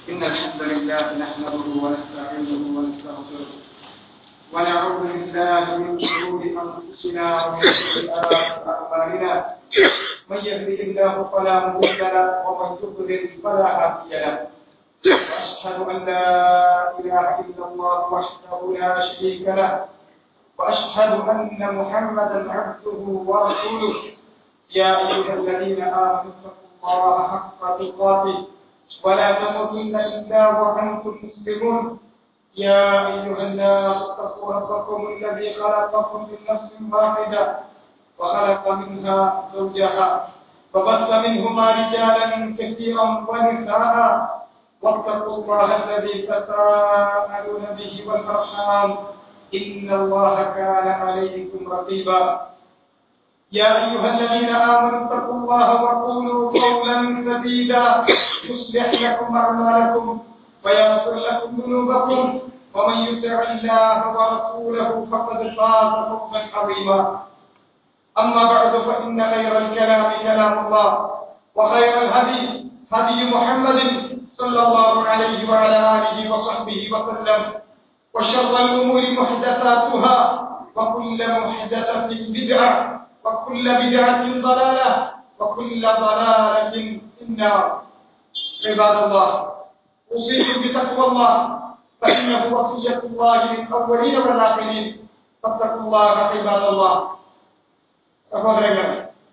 إن الحمد لله نحمده ونستعينه ونستغفره ونعوذ بالله من شرور أنفسنا ومن سيئات أعمالنا من يهده الله فلا مضل له ومن يضلل فلا هادي له وأشهد أن لا إله إلا الله وحده لا شريك له وأشهد أن محمدا عبده ورسوله يا أيها الذين آمنوا اتقوا الله حق تقاته ولا تموتن إلا وأنتم مسلمون يا أيها الناس اتقوا ربكم الذي خلقكم من نفس واحدة وخلق منها زوجها وبث منهما رجالا كثيرا ونساء واتقوا الله الذي تساءلون به والأرحام إن الله كان عليكم رقيبا يا أيها الذين آمنوا اتقوا الله وقولوا قولا سديدا يصلح لكم أعمالكم ويغفر لكم ذنوبكم ومن يطع الله ورسوله فقد فاز فوزا عظيما أما بعد فإن خير الكلام كلام الله وخير الهدي هدي محمد صلى الله عليه وعلى آله وصحبه وسلم وشر الأمور محدثاتها وكل محدثة بدعة وكل بدعة ضلالة وكل ضلالة في النار عباد الله أوصيكم بتقوى الله فإنه وصية الله للأولين والآخرين فاتقوا الله عباد الله സഹോദരങ്ങൾ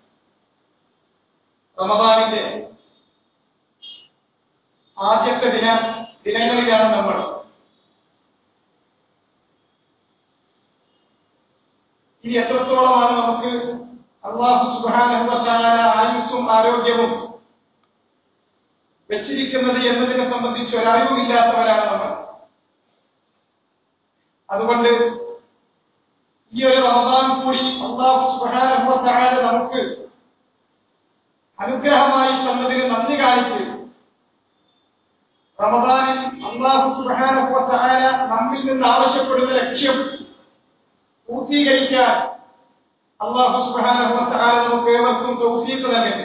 റമദാനിന്റെ ആദ്യത്തെ ദിന ദിനങ്ങളിലാണ് നമ്മൾ ഇനി എത്രത്തോളമാണ് നമുക്ക് അള്ളാഹു സുബാന ആയുസ്സും ആരോഗ്യവും വെച്ചിരിക്കുന്നത് എന്നതിനെ സംബന്ധിച്ച് ഒരറിവുമില്ലാത്തവരാണ് നമ്മൾ അതുകൊണ്ട് ഈ ഒരു റമദാൻ കൂടി അള്ളാഹു സുബാന നമുക്ക് അനുഗ്രഹമായി തന്നതിന് നന്ദി കാണിച്ച് റമദാനിൽ അള്ളാഹു സുബാന നമ്മിൽ നിന്ന് ആവശ്യപ്പെടുന്ന ലക്ഷ്യം പൂർത്തീകരിക്കാൻ അള്ളാഹു സുബാന നമുക്ക് ഏവർക്കും തൗഫീഖ് നൽകട്ടെ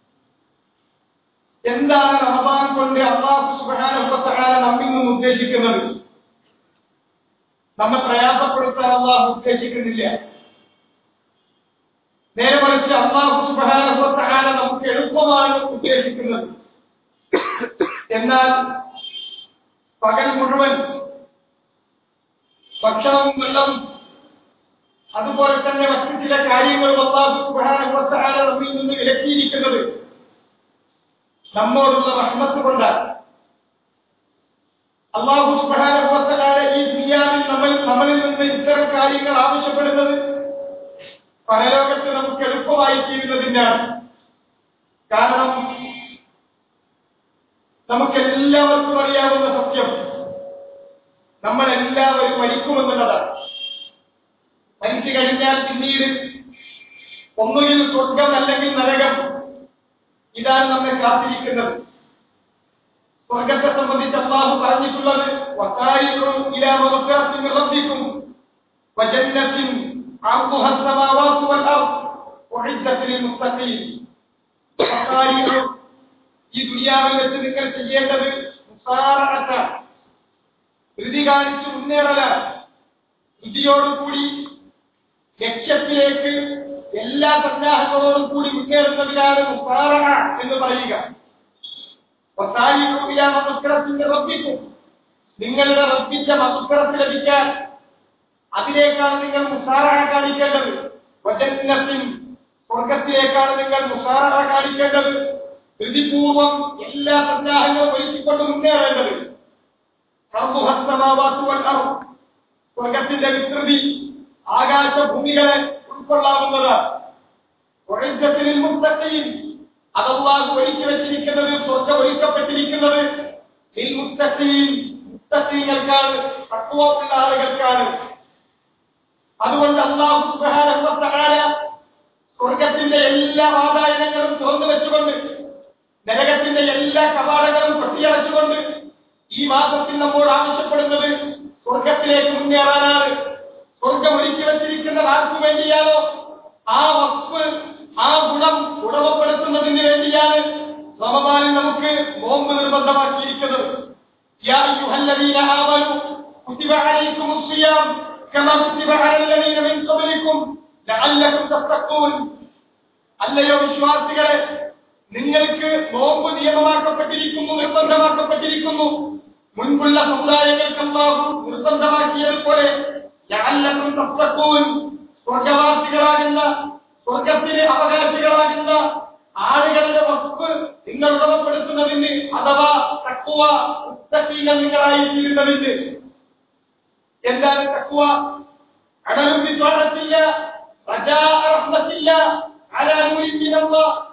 എന്താണ് റമദാൻ കൊണ്ട് അള്ളാഹു സുബാന നമ്മിൽ നിന്ന് ഉദ്ദേശിക്കുന്നത് നമ്മെ പ്രയാസപ്പെടുത്താൻ അള്ളാഹു ഉദ്ദേശിക്കുന്നില്ല നേരെ മറിച്ച് അള്ളാഹു സുബാന നമുക്ക് എളുപ്പമാണ് ഉദ്ദേശിക്കുന്നത് എന്നാൽ പകൽ മുഴുവൻ ഭക്ഷണവും വെള്ളവും അതുപോലെ തന്നെ മറ്റു ചില കാര്യങ്ങളും അള്ളാഹു സുബാന നമ്മിൽ നിന്ന് വിലക്കിയിരിക്കുന്നത് നമ്മോടുള്ള റഹ്മത്ത് കൊണ്ടാണ് അള്ളാഹു സുബാന ഈ ദുനിയാവിൽ നമ്മൾ നമ്മളിൽ നിന്ന് ഇത്തരം കാര്യങ്ങൾ ആവശ്യപ്പെടുന്നത് പരലോകത്ത് നമുക്ക് എളുപ്പമായി തീരുന്നതിനാണ് കാരണം നമുക്കെല്ലാവർക്കും അറിയാവുന്ന സത്യം നമ്മൾ എല്ലാവരും മരിക്കുമെന്നുള്ളതാണ് മരിച്ചു കഴിഞ്ഞാൽ പിന്നീട് ഒന്നുകിൽ സ്വർഗം അല്ലെങ്കിൽ നരകം ഇതാണ് നമ്മെ കാത്തിരിക്കുന്നത് സ്വർഗത്തെ സംബന്ധിച്ച് അള്ളാഹു പറഞ്ഞിട്ടുള്ളത് റബ്ബിക്കും വജന്നത്തിൻ عرضها السماوات والأرض أعدت للمتقين ഈ ദുനിയാവിൽ വെച്ച് നിങ്ങൾ ചെയ്യേണ്ടത് മുസാറഅത്ത ധൃതി കാണിച്ച് മുന്നേറല ധൃതിയോടുകൂടി ലക്ഷ്യത്തിലേക്ക് എല്ലാ സന്നാഹങ്ങളോടും കൂടി മുന്നേറുന്നതിനാണ് മുസാറ എന്ന് പറയുക മസ്കരത്തിന്റെ റബ്ബിക്കും നിങ്ങളുടെ റബ്ബിന്റെ മസ്കരത്ത് ലഭിക്കാൻ അതിലേക്കാണ് നിങ്ങൾ മുസാറ കാണിക്കേണ്ടത് വചനത്തിൻ സ്വർഗത്തിലേക്കാണ് നിങ്ങൾ മുസാറ കാണിക്കേണ്ടത് ധൃതിപൂർവം എല്ലാ സന്നാഹങ്ങളും ഒരുക്കിക്കൊണ്ട് മുന്നേറേണ്ടത് സ്വർഗത്തിന്റെ വിസ്തൃതി ആകാശഭൂമികളെ ഉൾക്കൊള്ളാവുന്നത് മുക്തയും അതല്ലാഹു ഒരുക്കി വെച്ചിരിക്കുന്നത് സ്വർഗം ഒരുക്കപ്പെട്ടിരിക്കുന്നത് മുക്തീകൾക്കാണ് തത്വമുള്ള ആളുകൾക്കാണ് അതുകൊണ്ട് അള്ളാഹു സുബാന സ്വർഗത്തിന്റെ എല്ലാ ആദായങ്ങളും തുറന്നു വെച്ചുകൊണ്ട് നരകത്തിന്റെ എല്ലാ കവാടങ്ങളും കൊട്ടിയടച്ചുകൊണ്ട് ഈ മാസത്തിൽ നമ്മോട് ആവശ്യപ്പെടുന്നത് സ്വർഗത്തിലേക്ക് മുന്നേറാനാണ് സ്വർഗം ഒരുക്കി വെച്ചിരിക്കുന്നത് ആർക്കു വേണ്ടിയാണോ ആ വസ്തു ആ ഗുണം ഉടമപ്പെടുത്തുന്നതിന് വേണ്ടിയാണ് റമദാനിൽ നമുക്ക് നോമ്പ് നിർബന്ധമാക്കിയിരിക്കുന്നത് يا أيها الذين آمنوا كتب عليكم الصيام كما كتب على الذين من قبلكم لعلكم تتقون അല്ലയോ വിശ്വാസികളെ നിങ്ങൾക്ക് നോമ്പ് നിയമമാക്കപ്പെട്ടിരിക്കുന്നു നിർബന്ധമാക്കപ്പെട്ടിരിക്കുന്നു മുൻപുള്ള സമുദായങ്ങൾക്ക് അള്ളാഹു നിർബന്ധമാക്കിയതുപോലെ ലഅല്ലക്കും തത്തക്കൂൻ സ്വർഗവാസികളാകുന്ന സ്വർഗത്തിന് അവകാശികളാകുന്ന ആളുകളുടെ വസ്തു നിങ്ങൾ ഉറപ്പെടുത്തുന്നതിന് അഥവാ തക്കുവ മുത്തക്കീകൾ നിങ്ങളായി തീരുന്നതിന് എന്താണ് തക്കുവ അടലും വിശ്വാസത്തില്ല റഹ്മത്തില്ല ആരാനുമില്ല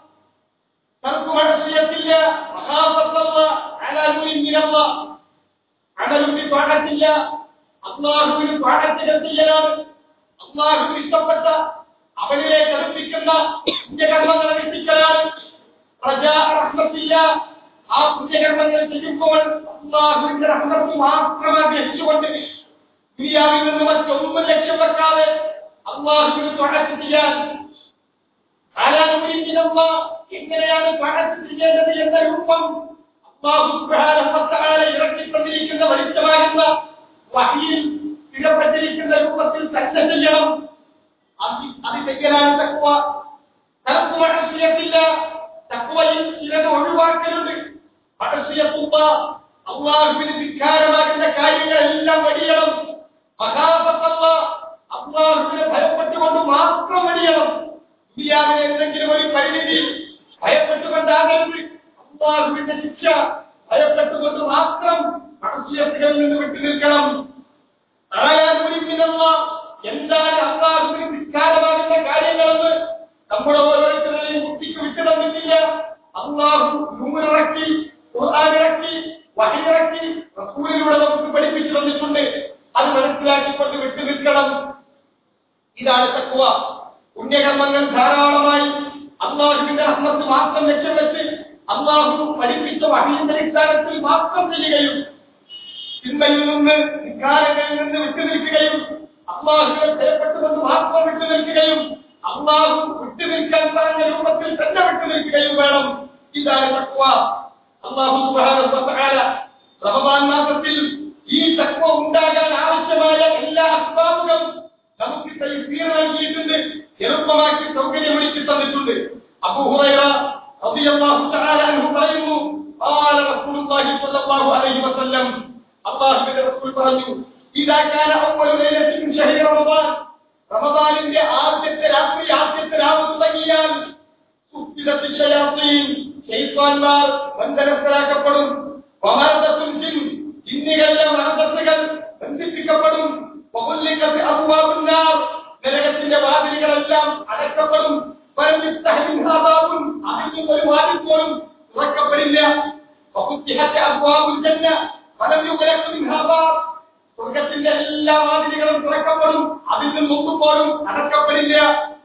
ترك معصية الله مخافة الله على نور من الله عمل بطاعة الله അള്ളാഹുവിന് പാഠത്തിന് ചെയ്യലാണ് അള്ളാഹുവിന് ഇഷ്ടപ്പെട്ട അവനിലേക്ക് അടുപ്പിക്കുന്ന പുണ്യകർമ്മങ്ങൾ എത്തിക്കലാണ് പ്രജാറഹ്മത്തില്ല ആ പുണ്യകർമ്മങ്ങൾ ചെയ്യുമ്പോൾ അള്ളാഹുവിന്റെ റഹ്മത്ത് മാത്രം ആഗ്രഹിച്ചുകൊണ്ട് ദുനിയാവിൽ നിന്ന് മറ്റൊന്നും ലക്ഷ്യം വെക്കാതെ അള്ളാഹുവിന് പാഠത്ത് ചെയ്യാൻ ആരാനുമില്ല എങ്ങനെയാണ് പാഠത്ത് ചെയ്യേണ്ടത് എന്ന രൂപം അള്ളാഹു സുബ്ഹാനഹു വ തആല ഇറക്കിക്കൊണ്ടിരിക്കുന്ന വെളിച്ചമാകുന്ന വഹിയിൽ സ്ഥിരപ്പെട്ടിരിക്കുന്ന രൂപത്തിൽ തന്നെ ചെയ്യണം അത് അത് ചെയ്യലാണ് തക്കുവ തക്കുവ മഴസിയത്തില്ല തക്കുവയിൽ ചിലത് ഒഴിവാക്കലുണ്ട് മഴസിയത്തുമ്പ അള്ളാഹുവിന് ധിക്കാരമാകുന്ന കാര്യങ്ങളെല്ലാം വടിയണം മഹാപത്തല്ല അള്ളാഹുവിനെ ഭയപ്പെട്ടുകൊണ്ട് മാത്രം വടിയണം ദുനിയാവിലെ എന്തെങ്കിലും ഒരു പരിമിതി ഭയപ്പെട്ടുകൊണ്ടാകരുത് അള്ളാഹുവിന്റെ ശിക്ഷ ഭയപ്പെട്ടുകൊണ്ട് മാത്രം മനുഷ്യത്തുകളിൽ നിന്ന് വിട്ടു നിൽക്കണം ആരാധുരിക്കുന്ന എന്താണ് അള്ളാഹുവിന് വിസ്താരമാകുന്ന കാര്യങ്ങളെന്ന് നമ്മുടെ ഓരോരുത്തരുടെയും കുട്ടിക്ക് വിട്ടുതന്നിട്ടില്ല അള്ളാഹു നൂറിറക്കി ഖുർആാനിറക്കി വഹിയിറക്കി റസൂലിലൂടെ നമുക്ക് പഠിപ്പിച്ചു തന്നിട്ടുണ്ട് അത് മനസ്സിലാക്കിക്കൊണ്ട് വിട്ടു നിൽക്കണം ഇതാണ് തക്കുവ പുണ്യകർമ്മങ്ങൾ ധാരാളമായി അള്ളാഹുവിന്റെ അഹമ്മത്ത് മാത്രം ലക്ഷ്യം വെച്ച് അള്ളാഹു പഠിപ്പിച്ച വഹിയുടെ അടിസ്ഥാനത്തിൽ മാത്രം ചെയ്യുകയും ചിന്തയിൽ നിന്ന് വികാരങ്ങളിൽ നിന്ന് വിട്ടുനിൽക്കുകയും അള്ളാഹുവിനെ ഭയപ്പെട്ടുകൊണ്ട് മാത്രം വിട്ടുനിൽക്കുകയും അള്ളാഹു വിട്ടുനിൽക്കാൻ പറഞ്ഞ രൂപത്തിൽ തന്നെ വിട്ടുനിൽക്കുകയും വേണം ഇതാണ് തക്വ അള്ളാഹു സുബ്ഹാനഹു വ തആല റമദാൻ മാസത്തിൽ ഈ തക്വ ഉണ്ടാകാൻ ആവശ്യമായ എല്ലാ അസ്ബാബുകളും നമുക്ക് തൈസീർ നൽകിയിട്ടുണ്ട് എളുപ്പമാക്കി സൗകര്യമൊരുക്കി തന്നിട്ടുണ്ട് അബൂ ഹുറൈറ റളിയല്ലാഹു തആല അൻഹു പറയുന്നു قال رسول الله صلى الله عليه وسلم അള്ളാഹുവിന്റെ റസൂൽ പറഞ്ഞു ഇതാ കാന അവ്വലു ലൈലത്തിൻ മിൻ ശഹരി റമദാൻ റമദാനിന്റെ ആദ്യത്തെ രാത്രി ആദ്യത്തെ രാവ് തുടങ്ങിയാൽ സുഫിലത്തിൽ ശയാത്തീൻ ശൈത്താൻമാർ ബന്ധനത്തിലാക്കപ്പെടും വമർദത്തുൽ ജിൻ ജിന്നുകളിലെ മർദത്തുകൾ ബന്ധിപ്പിക്കപ്പെടും വമുല്ലിക്കത്ത് അബ്വാബുന്നാർ നരകത്തിന്റെ വാതിലുകളെല്ലാം അടക്കപ്പെടും വലമിസ്തഹമിൻഹാ ബാബുൻ അതിൽ നിന്ന് ഒരു വാതിൽ പോലും തുറക്കപ്പെടില്ല വഫുത്തിഹത്ത് അബ്വാബുൽ ജന്ന ഫലം യുഗ്ലഖ് മിൻഹാ ബാബ് സ്വർഗത്തിന്റെ എല്ലാ വാതിലുകളും തുറക്കപ്പെടും അതിൽ നിന്നൊന്നും പോലും അടക്കപ്പെടില്ല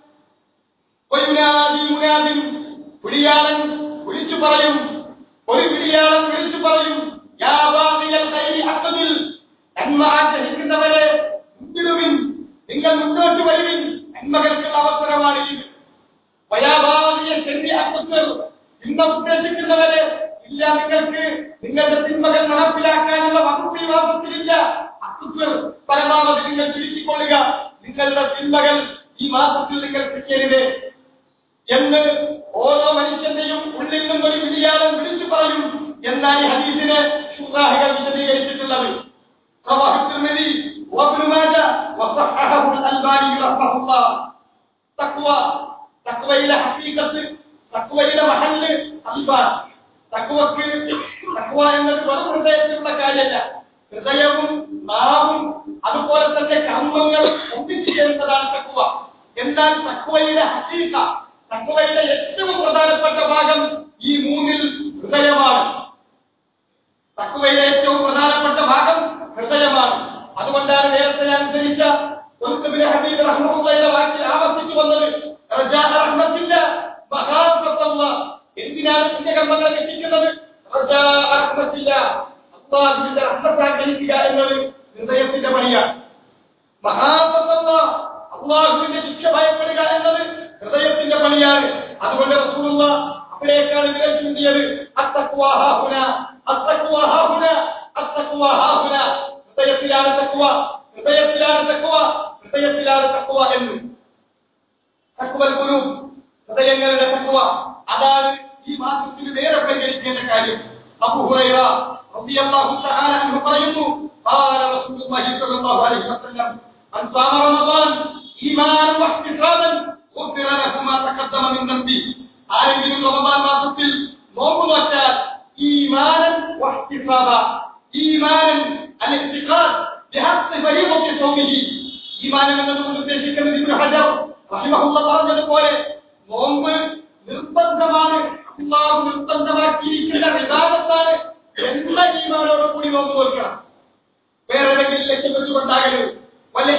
വയുനാദി മുനാദിൻ വിളിയാളൻ വിളിച്ചു പറയും ഒരു വിളിയാളൻ വിളിച്ചു പറയും യാ ബാഗിയൽ ഖൈരി അഖ്ദിൽ നന്മ ആഗ്രഹിക്കുന്നവരെ മുന്നിടുവിൻ നിങ്ങൾ മുന്നോട്ട് വരുവിൻ നന്മകൾക്കുള്ള അവസരമാണ് ഇത് വയാഭാവിയെ ചെന്നി അക്കുത്തർ തിന്മ ഉദ്ദേശിക്കുന്നവരെ ഇല്ല നിങ്ങൾക്ക് നിങ്ങളുടെ തിന്മകൾ നടപ്പിലാക്കാനുള്ള വകുപ്പ് ഈ മാസത്തിലില്ല അക്കുത്തർ പരമാവധി നിങ്ങൾ ചുരുക്കിക്കൊള്ളുക നിങ്ങളുടെ തിന്മകൾ ഈ മാസത്തിൽ നിങ്ങൾ ചെയ്യരുത് എന്ന് ഓരോ മനുഷ്യന്റെയും ഉള്ളിൽ നിന്നും ഒരു വിളിയാളം വിളിച്ചു പറയും എന്നാണ് ഈ ഹദീസിനെ ശുദ്രാഹികൾ വിശദീകരിച്ചിട്ടുള്ളത് رواه الترمذي وابن ماجه وصححه الألباني رحمه الله تقوى تقوى إلى حقيقة تقوى إلى محل الباب തക്കുവക്ക് തക്കുവ എന്നത് വെറും ഹൃദയത്തിലുള്ള കാര്യമല്ല ഹൃദയവും നാവും അതുപോലെ തന്നെ കർമ്മങ്ങൾ ഒന്നിച്ചു ചേരുന്നതാണ് തക്കുവ എന്നാൽ തക്കുവയുടെ ഹസീക തക്കുവയുടെ ഏറ്റവും പ്രധാനപ്പെട്ട ഭാഗം ഈ മൂന്നിൽ ഹൃദയമാണ് തക്കുവയുടെ ഏറ്റവും പ്രധാനപ്പെട്ട ഭാഗം ഹൃദയമാണ് അതുകൊണ്ടാണ് നേരത്തെ ഞാൻ ധരിച്ച ഒന്നുബിലെ ഹബീബ് റഹ്മുള്ളയുടെ വാക്കിൽ ആവർത്തിച്ചു വന്നത് റജാ റഹ്മത്തില്ല മഹാത്മത്തല്ല എന്തിനാണ് പുണ്യകർമ്മങ്ങൾ എത്തിക്കുന്നത് റജാ റഹ്മത്തില്ല അള്ളാഹുവിന്റെ റഹ്മത്ത് ആഗ്രഹിക്കുക എന്നത് ഹൃദയത്തിന്റെ പണിയാണ് മഹാത്മത്തല്ല അള്ളാഹുവിന്റെ ശിക്ഷ ഭയപ്പെടുക എന്നത് ഹൃദയത്തിന്റെ പണിയാണ് അതുകൊണ്ട് റസൂലുള്ള അവിടേക്കാണ് വിരൽ ചൂണ്ടിയത് അത്തക്കുവാഹാഹുന അത്തക്കുവാഹാഹുന അത്തക്കുവ ഹാഹുന ഹൃദയത്തിലാണ് തക്കുവ ഹൃദയത്തിലാണ് തക്കുവ ഹൃദയത്തിലാണ് തക്കുവ എന്ന് തക്കുവൽ ഗുരു ഹൃദയങ്ങളുടെ തക്കുവ അതാണ് ഈ മാസത്തിൽ വേറെ പരിഗണിക്കേണ്ട കാര്യം അബൂ ഹുറൈറ റളിയല്ലാഹു തആല അൻഹു പറയുന്നു قال رسول الله صلى الله عليه وسلم من صام رمضان ايمانا واحتسابا غفر له ما تقدم من ذنبه ആരെങ്കിലും റമദാൻ മാസത്തിൽ നോമ്പ് നോറ്റാൽ ഈമാനൻ വഹ്തിസാബ ഈമാനൻ അൽ-ഇഖ്തിഖാദ് ബിഹഖ് ഫരീദത്തി സൗമിഹി ഈമാനം എന്നതുകൊണ്ട് ഉദ്ദേശിക്കുന്നത് ഇബ്നു ഹജർ റഹിമഹുള്ള പറഞ്ഞതുപോലെ നോമ്പ് നിർബന്ധമാണ് അള്ളാഹു നിർബന്ധമാക്കിയിരിക്കുന്ന വിധാനത്താണ് എന്ന ഈമാനോട് കൂടി നോമ്പ് നോക്കണം വേറെ ഏതെങ്കിലും ലക്ഷ്യം വെച്ചുകൊണ്ടാകരുത് വല്ല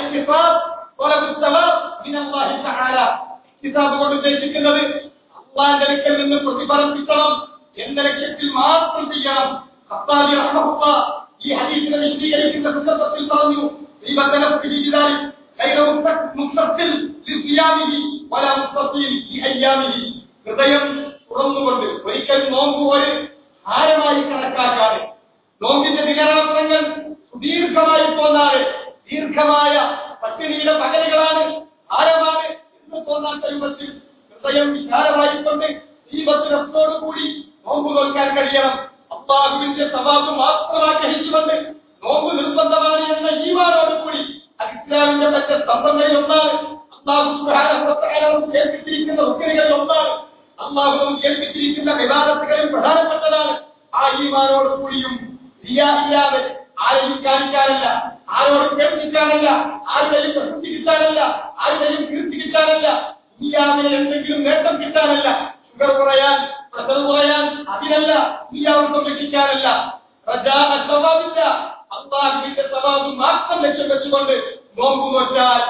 കിതാബ് കൊണ്ട് ഉദ്ദേശിക്കുന്നത് അള്ളാന്റെ അടുക്കൽ നിന്ന് പ്രതിഫലം കിട്ടണം എന്ന ലക്ഷ്യത്തിൽ മാത്രം ചെയ്യണം ഖത്താബി റഹ്മഹുള്ള ഈ ഹദീസിനെ വിശദീകരിക്കുന്ന സന്ദർഭത്തിൽ പറഞ്ഞു ഈ ബന്ധനത്തിൽ ചെയ്താൽ غير مستقل لصيامه ولا مستقيم في ايامه ഹൃദയം തുറന്നുകൊണ്ട് ഒരിക്കൽ നോമ്പ് ഒരു ഭാരമായി കണക്കാക്കാതെ നോമ്പിന്റെ വികരണങ്ങൾ സുദീർഘമായി തോന്നാതെ ദീർഘമായ പട്ടിണിയുടെ പകലുകളാണ് ഭാരമാണ് എന്ന് തോന്നാത്ത രൂപത്തിൽ ഹൃദയം വിശാലമായിക്കൊണ്ട് ദീപത്തിനത്തോടു കൂടി നോമ്പ് നോക്കാൻ കഴിയണം അള്ളാഹുവിന്റെ സവാബ് മാത്രം ആഗ്രഹിച്ചുകൊണ്ട് നോമ്പ് നിർബന്ധമാണ് എന്ന ഈമാനോട് കൂടി അത് ഇസ്ലാമിന്റെ മറ്റ് സ്തംഭങ്ങളിൽ ഒന്നാണ് അള്ളാഹു സുബ്ഹാനഹു വ തആല നമുക്ക് ഏൽപ്പിച്ചിരിക്കുന്ന റുക്കനുകളിൽ ഒന്നാണ് അള്ളാഹു നമുക്ക് ഏൽപ്പിച്ചിരിക്കുന്ന വിവാദത്തുകളിൽ പ്രധാനപ്പെട്ടതാണ് ആ ഈമാനോട് കൂടിയും ഇല്ലാതെ ആരെയും കാണിക്കാനല്ല ആരോടും കേൾപ്പിക്കാനല്ല ആരുടെയും പ്രസിദ്ധി കിട്ടാനല്ല ആരുടെയും കീർത്തി കിട്ടാനല്ല ഇല്ലാതെ എന്തെങ്കിലും നേട്ടം കിട്ടാനല്ല ഷുഗർ കുറയാൻ പ്രഷർ കുറയാൻ അതിനല്ല ഇല്ലാവർക്കും രക്ഷിക്കാനല്ല സ്വഭാവില്ല അള്ളാഹുവിന്റെ സ്വഭാവം മാത്രം ലക്ഷ്യം വെച്ചുകൊണ്ട് നോമ്പ് നോറ്റാൽ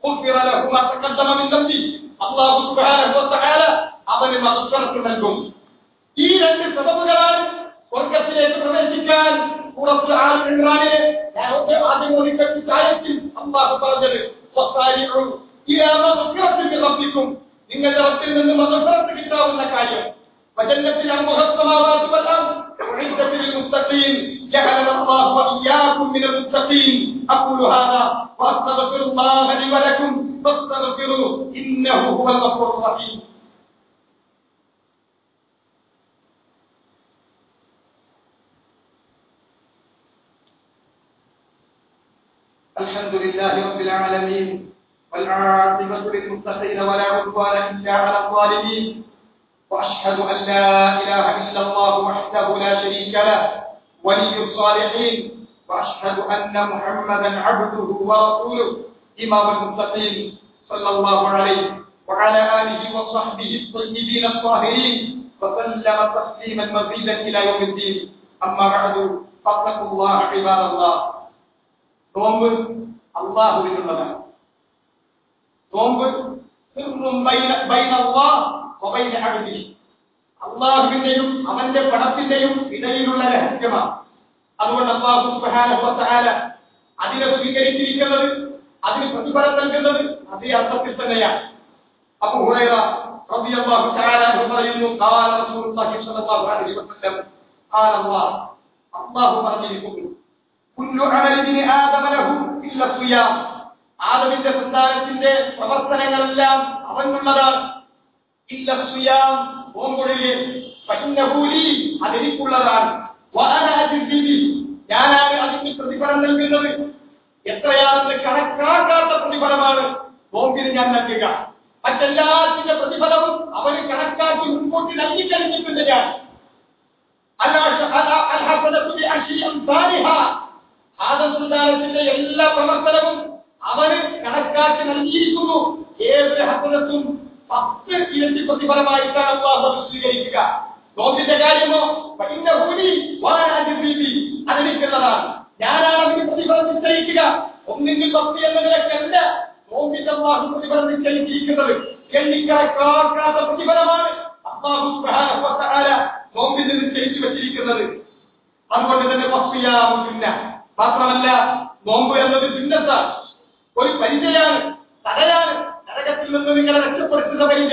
അള്ളാഹു സുബ്ഹാനഹു വ തആല അവന് മഹത്വം നൽകും ഈ രണ്ട് സബബുകളാണ് സ്വർഗത്തിലേക്ക് പ്രവേശിക്കാൻ സൂറത്ത് ആൽ ഇമ്രാനിലെ നേരത്തെ ആദ്യം ഓടിക്കഴിച്ച ആയത്തിൽ അള്ളാഹു പറഞ്ഞത് വസാരിഉ ഇലാ മഗ്ഫിറത്തിൻ മിൻ റബ്ബിക്കും നിങ്ങളുടെ റബ്ബിൽ നിന്ന് മഗ്ഫിറത്ത് കിട്ടാവുന്ന കാര്യം وجنة عرضها السماوات والأرض أعدت للمتقين جعلنا الله وإياكم من المتقين أقول هذا وأستغفر الله لي ولكم فاستغفروه إنه هو الغفور الرحيم الحمد لله رب العالمين والعاقبة للمتقين ولا عدوان إلا على الظالمين وأشهد أن لا إله إلا الله وحده لا شريك له ولي الصالحين وأشهد أن محمدا عبده ورسوله إمام المتقين صلى الله عليه وعلى آله وصحبه الطيبين الطاهرين وسلم تسليما مزيدا إلى يوم الدين أما بعد فاتقوا الله عباد الله നോമ്പ് അള്ളാഹുവിനുള്ളതാണ് നോമ്പ് സിർറും ബൈന ബൈന അല്ലാഹ് വബൈന അബ്ദിഹി അള്ളാഹുവിന്റെയും അവന്റെ പടത്തിന്റെയും ഇടയിലുള്ള രഹസ്യമാണ് അതുകൊണ്ട് അള്ളാഹു സുബ്ഹാനഹു വ തആല അതിനെ സ്വീകരിച്ചിരിക്കുന്നത് അതിന് പ്രതിഫലം നൽകുന്നത് അതേ അർത്ഥത്തിൽ തന്നെയാണ് അബൂ ഹുറൈറ റളിയല്ലാഹു തആല അൻഹു പറയുന്നു ഖാല റസൂലുള്ളാഹി സ്വല്ലല്ലാഹു അലൈഹി വസല്ലം ഖാല അല്ലാഹ് അല്ലാഹു പറഞ്ഞിരിക്കുന്നു കുല്ലു അമലി ബിനി ആദമ ലഹു ഇല്ല സിയാം ആദമിന്റെ സന്താനത്തിന്റെ പ്രവർത്തനങ്ങളെല്ലാം അവനുള്ളതാണ് ഇല്ല സിയാം നോമ്പൊഴികെ ഫഇന്നഹു ലീ അതെനിക്കുള്ളതാണ് വഅന അജ്സി ബി ഞാനാണ് അതിന് പ്രതിഫലം നൽകുന്നത് എത്രയാണെന്ന് കണക്കാക്കാത്ത പ്രതിഫലമാണ് നോമ്പിന് ഞാൻ നൽകുക മറ്റെല്ലാത്തിന്റെ പ്രതിഫലവും അവന് കണക്കാക്കി മുൻകൂട്ടി നൽകി കഴിഞ്ഞിട്ടുണ്ട് ഞാൻ ആദംസന്താനത്തിന്റെ എല്ലാ പ്രവർത്തനവും അവന് കണക്കാക്കി നൽകിയിരിക്കുന്നു ഏതൊരു ഹസനത്തും പത്ത് ഇരട്ടി പ്രതിഫലമായിട്ടാണ് അള്ളാഹു അത് സ്വീകരിക്കുക നോമ്പിന്റെ കാര്യമോ പൈന്റെ ഭൂമി വാരാജീവി അതെനിക്കുള്ളതാണ് ഞാനാണ് അതിന് പ്രതിഫലം നിശ്ചയിക്കുക ഒന്നിന് പത്ത് എന്ന നിലക്കല്ല നോമ്പിന്റെ അള്ളാഹു പ്രതിഫലം നിശ്ചയിച്ചിരിക്കുന്നത് എണ്ണിക്കണക്കാക്കാത്ത പ്രതിഫലമാണ് അള്ളാഹു സുബ്ഹാനഹു വ തആല നോമ്പിന് നിശ്ചയിച്ചു വെച്ചിരിക്കുന്നത് അതുകൊണ്ട് തന്നെ പസ്തിയാവുന്നില്ല മാത്രമല്ല നോമ്പ് എന്നത് ചിഹ്നത്താണ് ഒരു പരിചയാണ് തടയാണ് നരകത്തിൽ നിന്ന് നിങ്ങളെ രക്ഷപ്പെടുത്തുന്ന പരിച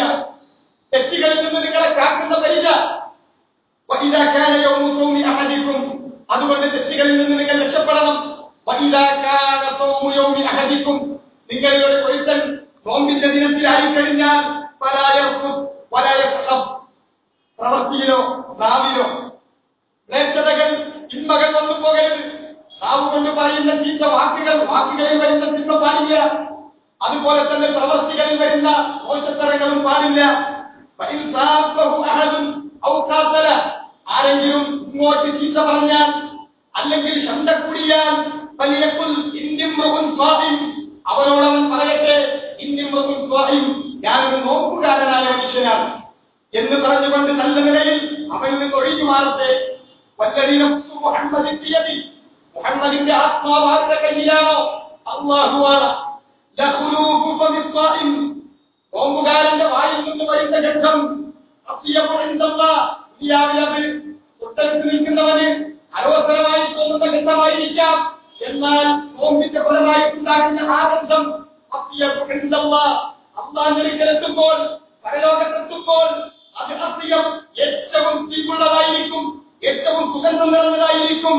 തെറ്റുകളിൽ നിന്ന് നിങ്ങളെ കാക്കുന്ന പരിച وإذا كان يوم صوم أحدكم അതുകൊണ്ട് തെറ്റുകളിൽ നിന്ന് നിങ്ങൾ രക്ഷപ്പെടണം وَإِذَا كَانَ صَوْمُ يَوْمِ أَحَدِكُمْ നിങ്ങളുടെ ഒരുത്തൻ നോമ്പിന്റെ ദിനത്തിലായി കഴിഞ്ഞാൽ فَلَا يَرْفُثْ وَلَا يَفْخَبْ പ്രവൃത്തിയിലോ നാവിലോ മ്ലേച്ഛതകൾ തിന്മകൾ വന്നു പോകരുത് നാവ് കൊണ്ട് പറയുന്ന ചീത്ത വാക്കുകൾ വാക്കുകളിൽ വരുന്ന തിന്മ പാടില്ല അതുപോലെ തന്നെ പ്രവർത്തികളിൽ വരുന്ന മോശത്തരങ്ങളും പാടില്ല فإن صابه أحد أو قاتل ആരെങ്കിലും ഇങ്ങോട്ട് ചീത്ത പറഞ്ഞാൽ അല്ലെങ്കിൽ ശബ്ദ കൂടിയാൽ വലിയക്കുൽ ഇന്ദിമ്രവും സ്വാഹിം അവനോടവൻ പറയട്ടെ ഇന്ദിമ്രവും സ്വാഹിം ഞാനൊരു നോക്കുകാരനായ മനുഷ്യനാണ് എന്ന് പറഞ്ഞുകൊണ്ട് നല്ല നിലയിൽ അവനിൽ നിന്ന് ഒഴിഞ്ഞു മാറട്ടെ വല്ലതീനം മുഹമ്മദിന്റെ മുഹമ്മദിന്റെ ആത്മാവ് ആരുടെ കയ്യിലാണോ അള്ളാഹുവാണ് ലഖുലൂഹു ഫമിസ്വാഹിം നോമ്പുകാരന്റെ വായിൽ നിന്ന് വരുന്ന ഗന്ധം അത്യപുഴന്തല്ല ദുനിയാവിലത് തൊട്ടടുത്ത് നിൽക്കുന്നവന് അലോസരമായി തോന്നുന്ന ഗന്ധമായിരിക്കാം എന്നാൽ നോമ്പിന്റെ ഫലമായി ഉണ്ടാകുന്ന ആ ഗന്ധം അത്യപുഴന്തല്ല അള്ളാഹിലെത്തുമ്പോൾ പരലോകത്തെത്തുമ്പോൾ അത് അത്യം ഏറ്റവും തീവുള്ളതായിരിക്കും ഏറ്റവും സുഗന്ധം നിറഞ്ഞതായിരിക്കും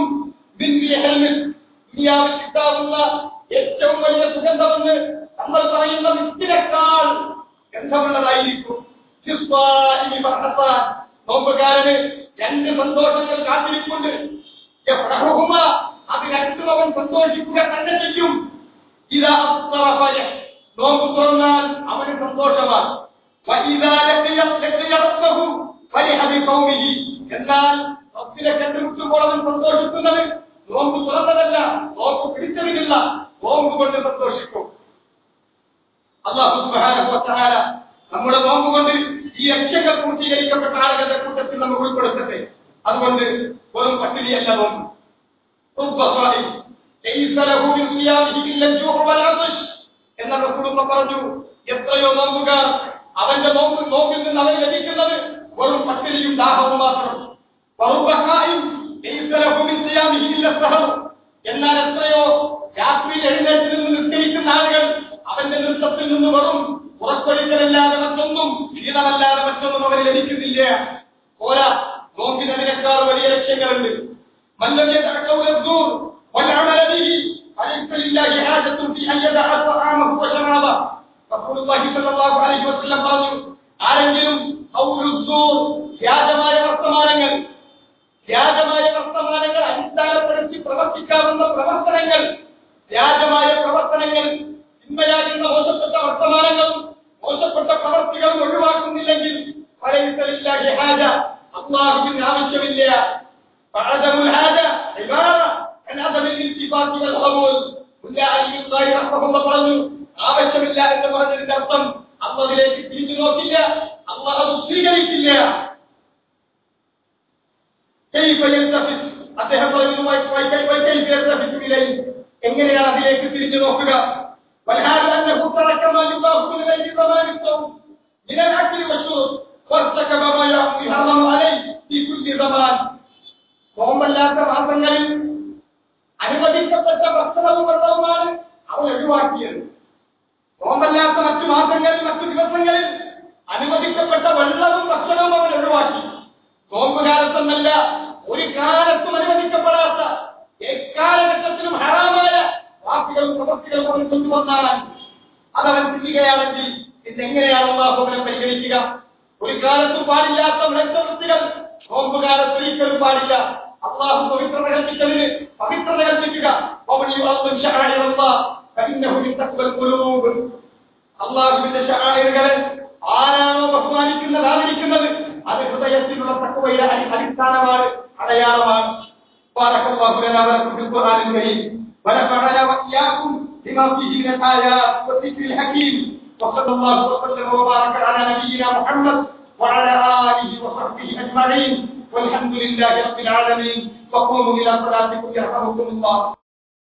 ദുനിയാവിൽ കിട്ടാവുന്ന ഏറ്റവും വലിയ സുഗന്ധമെന്ന് നമ്മൾ പറയുന്ന വിത്തിനേക്കാൾ ഗന്ധമുള്ളതായിരിക്കും ഫിസ്വാഇനി ഫർഹത്താൻ. നോമ്പുകാരന് രണ്ട് സന്തോഷങ്ങൾ കാത്തിരിപ്പുണ്ട് യഫ്റഹുഹുമ. അത് രണ്ടും അവൻ സന്തോഷിക്കുക തന്നെ ചെയ്യും ഇതാ അഫ്തറ ഫരഹ്. നോമ്പ് തുറന്നാൽ അവന് സന്തോഷമാണ് വഇദാ ലഖിയ ലഖിയ റബ്ബഹു ഫരിഹ ബിഖൗമിഹി. എന്നാൽ റബ്ബിനെ കണ്ടുമുട്ടുമ്പോൾ അവൻ സന്തോഷിക്കുന്നത് നോമ്പ് തുറന്നതല്ല നോമ്പ് പിടിച്ചതില്ല നോമ്പ് കൊണ്ട് സന്തോഷിക്കും അള്ളാഹു സുബ്ഹാനഹു വ തആല നമ്മുടെ നോമ്പ് കൊണ്ട് ഈ ലക്ഷ്യങ്ങൾ പൂർത്തീകരിക്കപ്പെട്ട ആളുകളുടെ കൂട്ടത്തിൽ നമുക്ക് ഉൾപ്പെടുത്തട്ടെ അതുകൊണ്ട് വെറും പട്ടിണിയല്ല നോമ്പ് رب صائم ليس له من صيامه إلا الجوع والعطش എന്ന റസൂലുള്ള പറഞ്ഞു എത്രയോ നോമ്പുകാർ അവന്റെ നോമ്പ് നോമ്പിൽ നിന്ന് അവന് ലഭിക്കുന്നത് വെറും പട്ടിണിയും ദാഹവും മാത്രം وَرُبَّ قَائِمٍ لَيْسَ لَهُ مِنْ صِيَامِهِ إِلَّا السَّهْرُ എന്നാൽ എത്രയോ രാത്രി എഴുന്നേറ്റ് നിന്ന് നിസ്കരിക്കുന്ന ആളുകൾ അവന്റെ നൃത്തത്തിൽ നിന്ന് വെറും ഉറക്കൊഴിക്കലല്ലാതെ മറ്റൊന്നും ക്ഷീണമല്ലാതെ മറ്റൊന്നും അവന് ലഭിക്കുന്നില്ല പോരാ നോമ്പിനതിനേക്കാൾ വലിയ ലക്ഷ്യങ്ങളുണ്ട് من لم يدع قول الزور والعمل به فليس لله حاجة في أن يدع طعامه وشرابه رسول الله صلى الله عليه وسلم പറഞ്ഞു ആരെങ്കിലും ഔലുസൂർ വ്യാജമായ വർത്തമാനങ്ങൾ വ്യാജമായ വർത്തമാനങ്ങൾ അടിസ്ഥാനപ്പെടുത്തി പ്രവർത്തിക്കാവുന്ന പ്രവർത്തനങ്ങൾ വ്യാജമായ പ്രവർത്തനങ്ങൾ തിന്മയാകുന്ന മോശപ്പെട്ട വർത്തമാനങ്ങളും മോശപ്പെട്ട പ്രവർത്തികളും ഒഴിവാക്കുന്നില്ലെങ്കിൽ ഫലയിസലില്ലാഹി ഹാജ അള്ളാഹുവിന് ആവശ്യമില്ല فعدم الحاجة عبارة عن عدم الالتفات والقبول മുല്ല അലി ഉസ്താദി റഹ്മത്തുള്ള പറഞ്ഞു ആവശ്യമില്ല എന്ന് പറഞ്ഞതിന്റെ അർത്ഥം അള്ളതിലേക്ക് തിരിഞ്ഞു നോക്കില്ല അള്ളാഹ് അത് സ്വീകരിക്കില്ല كيف يلتفت അദ്ദേഹം പറയുന്നു വൈ- വൈ- വൈ- വൈ- كيف يلتفت إليه എങ്ങനെയാണ് അതിലേക്ക് തിരിഞ്ഞു നോക്കുക والحال أنه ترك ما يضاف من غير ضمان الصوم من الأكل والشرب وارتكب ما يحرم عليه في كل زمان നോമ്പല്ലാത്ത മാസങ്ങളിൽ അനുവദിക്കപ്പെട്ട ഭക്ഷണവും വെള്ളവുമാണ് അവൻ ഒഴിവാക്കിയത് നോമ്പല്ലാത്ത മറ്റു മാസങ്ങളിൽ മറ്റു ദിവസങ്ങളിൽ അനുവദിക്കപ്പെട്ട വെള്ളവും ഭക്ഷണവും അവൻ ഒഴിവാക്കി നോമ്പ് കാലത്തെന്നല്ല ഒരു കാലത്തും അനുവദിക്കപ്പെടാത്ത എക്കാലഘട്ടത്തിലും ഹറാമായ വാക്കുകളും പ്രവൃത്തികളും അവൻ കൊണ്ടുവന്നാണ് അതവൻ ചെയ്യുകയാണെങ്കിൽ ഇതെങ്ങനെയാണ് അള്ളാഹുവിനെ പരിഗണിക്കുക ഒരു കാലത്തും പാടില്ലാത്ത വൃത്തികൾ നോമ്പുകാലത്ത് ഒരിക്കലും പാടില്ല അള്ളാഹു പവിത്രത കൽപ്പിച്ചതിന് പവിത്രത കൽപ്പിക്കുക ومن يعظم شعائر الله فإنه من تقوى القلوب അള്ളാഹുവിന്റെ ഷായറുകളെ ആരാണോ ബഹുമാനിക്കുന്നത് ആദരിക്കുന്നത് അത് ഹൃദയത്തിലുള്ള തക്കവയുടെ അടി അടിസ്ഥാനമാണ് അടയാളമാണ് بارك الله لنا ولكم في القرآن الكريم ونفعنا وإياكم بما فيه من الآيات والذكر الحكيم وصلى الله وسلم وبارك على نبينا محمد وعلى آله وصحبه أجمعين والحمد لله رب العالمين وقوموا إلى صلاتكم يرحمكم الله